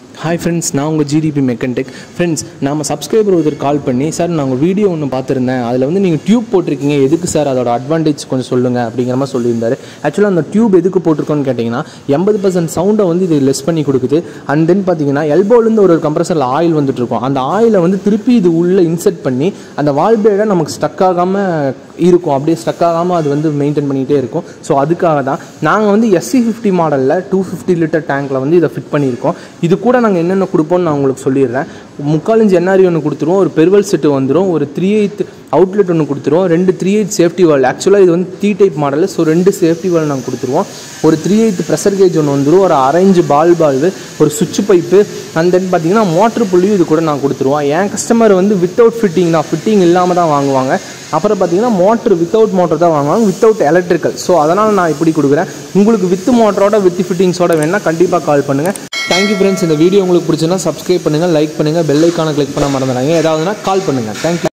hi friends நான் உங்கள் GDP மெக்கன்டெக் ஃப்ரெண்ட்ஸ் நம்ம சப்ஸ்கிரைபர் ஒருத்தர் கால் பண்ணி சார் நான் உங்கள் வீடியோ ஒன்று பார்த்துருந்தேன் அதில் வந்து நீங்கள் டியூப் போட்டிருக்கீங்க எதுக்கு சார் அதோட அட்வான்டேஜ் கொஞ்சம் சொல்லுங்கள் அப்படிங்கிற மாதிரி சொல்லியிருந்தாரு ஆக்சுவலாக அந்த டியூப் எதுக்கு போட்டிருக்கோன்னு கேட்டிங்கன்னா எண்பது பர்சன்ட் சவுண்டை வந்து இது லெஸ் பண்ணி கொடுக்குது அண்ட் தென் பார்த்தீங்கன்னா எல்போலேருந்து ஒரு கம்ப்ரஸரில் ஆயில் வந்துட்டு இருக்கும் அந்த ஆயிலை வந்து திருப்பி இது உள்ளே இன்செர்ட் பண்ணி அந்த வால்பேடை நமக்கு ஸ்டக் ஆகாமல் இருக்கும் அப்படியே ஸ்டக் ஆகாமல் அது வந்து மெயின்டைன் பண்ணிகிட்டே இருக்கும் ஸோ அதுக்காக தான் நாங்கள் வந்து எஸ்சி ஃபிஃப்டி மாடலில் டூ ஃபிஃப்டி லிட்டர் டேங்க்கில் வந்து இதை ஃபிட் பண்ணியிருக்கோம் இது கூட நாங்கள் என்னென்ன கொடுப்போம்னு நான் உங்களுக்கு சொல்லிடுறேன் முக்கால் இன்ச் என்ஆர்இ ஒன்று கொடுத்துருவோம் ஒரு பெருவல் செட்டு வந்துடும் ஒரு த்ரீ எயித் அவுட்லெட் ஒன்று கொடுத்துருவோம் ரெண்டு த்ரீ எயிட் சேஃப்டி வால் ஆக்சுவலாக இது வந்து த்ரீ டைப் மாடல் ஸோ ரெண்டு சேஃப்டி வால் நாங்கள் கொடுத்துருவோம் ஒரு த்ரீ எயித் ப்ரெஷர் கேஜ் ஒன்று வந்துடும் ஒரு அரேஞ்சு பால் பால்வு ஒரு சுவிட்ச் பைப்பு அண்ட் தென் பார்த்தீங்கன்னா மோட்ரு புள்ளியும் இது கூட நான் கொடுத்துருவோம் என் கஸ்டமர் வந்து வித்தவுட் ஃபிட்டிங் தான் ஃபிட்டிங் இல்லாமல் தான் வாங்குவாங்க அப்புறம் பார்த்தீங்கன்னா மோட்ரு வித்தவுட் மோட்டர் தான் வாங்குவாங்க வித்தவுட் எலக்ட்ரிக்கல் ஸோ அதனால் நான் இப்படி கொடுக்குறேன் உங்களுக்கு வித் மோட்டரோட வித் ஃபிட்டிங்ஸோட வேணால் கண்டிப்பாக கால் பண்ணுங்கள் தேங்க்யூ ஃப்ரெண்ட்ஸ் இந்த வீடியோ உங்களுக்கு பிடிச்சுன்னா சப்ஸ்கிரைப் பண்ணுங்கள் லைக் பண்ணுங்கள் பெல் ஐக்கானை கிளிக் பண்ண மறந்துடாங்க ஏதாவதுனா கால் பண்ணுங்கள் தேங்க்யூ